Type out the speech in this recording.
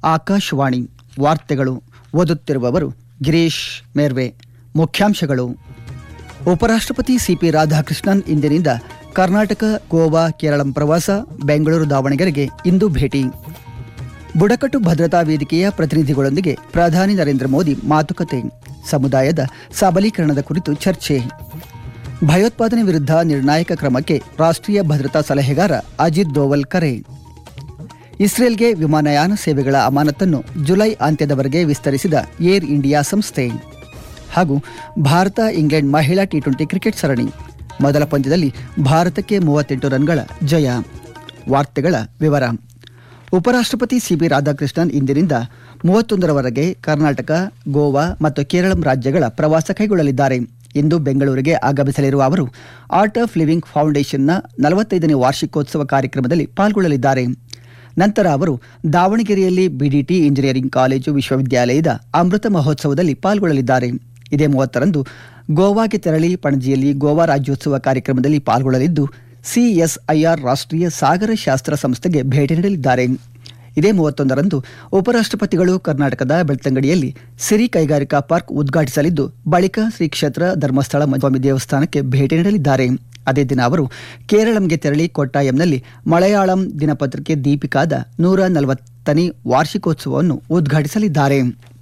ಆಕಾಶವಾಣಿ ವಾರ್ತೆಗಳು ಓದುತ್ತಿರುವವರು ಗಿರೀಶ್ ಮೇರ್ವೆ ಮುಖ್ಯಾಂಶಗಳು ಉಪರಾಷ್ಟ್ರಪತಿ ಸಿಪಿ ರಾಧಾಕೃಷ್ಣನ್ ಇಂದಿನಿಂದ ಕರ್ನಾಟಕ ಗೋವಾ ಕೇರಳಂ ಪ್ರವಾಸ ಬೆಂಗಳೂರು ದಾವಣಗೆರೆಗೆ ಇಂದು ಭೇಟಿ ಬುಡಕಟ್ಟು ಭದ್ರತಾ ವೇದಿಕೆಯ ಪ್ರತಿನಿಧಿಗಳೊಂದಿಗೆ ಪ್ರಧಾನಿ ನರೇಂದ್ರ ಮೋದಿ ಮಾತುಕತೆ ಸಮುದಾಯದ ಸಬಲೀಕರಣದ ಕುರಿತು ಚರ್ಚೆ ಭಯೋತ್ಪಾದನೆ ವಿರುದ್ಧ ನಿರ್ಣಾಯಕ ಕ್ರಮಕ್ಕೆ ರಾಷ್ಟ್ರೀಯ ಭದ್ರತಾ ಸಲಹೆಗಾರ ಅಜಿತ್ ದೋವಲ್ ಕರೆ ಇಸ್ರೇಲ್ಗೆ ವಿಮಾನಯಾನ ಸೇವೆಗಳ ಅಮಾನತನ್ನು ಜುಲೈ ಅಂತ್ಯದವರೆಗೆ ವಿಸ್ತರಿಸಿದ ಏರ್ ಇಂಡಿಯಾ ಸಂಸ್ಥೆ ಹಾಗೂ ಭಾರತ ಇಂಗ್ಲೆಂಡ್ ಮಹಿಳಾ ಟಿ ಟ್ವೆಂಟಿ ಕ್ರಿಕೆಟ್ ಸರಣಿ ಮೊದಲ ಪಂದ್ಯದಲ್ಲಿ ಭಾರತಕ್ಕೆ ಮೂವತ್ತೆಂಟು ರನ್ಗಳ ಜಯ ವಾರ್ತೆಗಳ ವಿವರ ಉಪರಾಷ್ಟ್ರಪತಿ ಸಿಬಿ ರಾಧಾಕೃಷ್ಣನ್ ಇಂದಿನಿಂದ ಮೂವತ್ತೊಂದರವರೆಗೆ ಕರ್ನಾಟಕ ಗೋವಾ ಮತ್ತು ಕೇರಳಂ ರಾಜ್ಯಗಳ ಪ್ರವಾಸ ಕೈಗೊಳ್ಳಲಿದ್ದಾರೆ ಇಂದು ಬೆಂಗಳೂರಿಗೆ ಆಗಮಿಸಲಿರುವ ಅವರು ಆರ್ಟ್ ಆಫ್ ಲಿವಿಂಗ್ ಫೌಂಡೇಶನ್ನ ನಲವತ್ತೈದನೇ ವಾರ್ಷಿಕೋತ್ಸವ ಕಾರ್ಯಕ್ರಮದಲ್ಲಿ ಪಾಲ್ಗೊಳ್ಳಲಿದ್ದಾರೆ ನಂತರ ಅವರು ದಾವಣಗೆರೆಯಲ್ಲಿ ಬಿಡಿಟಿ ಇಂಜಿನಿಯರಿಂಗ್ ಕಾಲೇಜು ವಿಶ್ವವಿದ್ಯಾಲಯದ ಅಮೃತ ಮಹೋತ್ಸವದಲ್ಲಿ ಪಾಲ್ಗೊಳ್ಳಲಿದ್ದಾರೆ ಇದೇ ಮೂವತ್ತರಂದು ಗೋವಾಗೆ ತೆರಳಿ ಪಣಜಿಯಲ್ಲಿ ಗೋವಾ ರಾಜ್ಯೋತ್ಸವ ಕಾರ್ಯಕ್ರಮದಲ್ಲಿ ಪಾಲ್ಗೊಳ್ಳಲಿದ್ದು ಸಿಎಸ್ಐಆರ್ ರಾಷ್ಟ್ರೀಯ ಸಾಗರ ಶಾಸ್ತ್ರ ಸಂಸ್ಥೆಗೆ ಭೇಟಿ ನೀಡಲಿದ್ದಾರೆ ಇದೇ ಮೂವತ್ತೊಂದರಂದು ಉಪರಾಷ್ಟ್ರಪತಿಗಳು ಕರ್ನಾಟಕದ ಬೆಳ್ತಂಗಡಿಯಲ್ಲಿ ಸಿರಿ ಕೈಗಾರಿಕಾ ಪಾರ್ಕ್ ಉದ್ಘಾಟಿಸಲಿದ್ದು ಬಳಿಕ ಶ್ರೀ ಕ್ಷೇತ್ರ ಧರ್ಮಸ್ಥಳ ಸ್ವಾಮಿ ದೇವಸ್ಥಾನಕ್ಕೆ ಭೇಟಿ ನೀಡಲಿದ್ದಾರೆ ಅದೇ ದಿನ ಅವರು ಕೇರಳಂಗೆ ತೆರಳಿ ಕೊಟ್ಟಾಯಂನಲ್ಲಿ ಮಲಯಾಳಂ ದಿನಪತ್ರಿಕೆ ದೀಪಿಕಾದ ನೂರ ನಲವತ್ತನೇ ವಾರ್ಷಿಕೋತ್ಸವವನ್ನು ಉದ್ಘಾಟಿಸಲಿದ್ದಾರೆ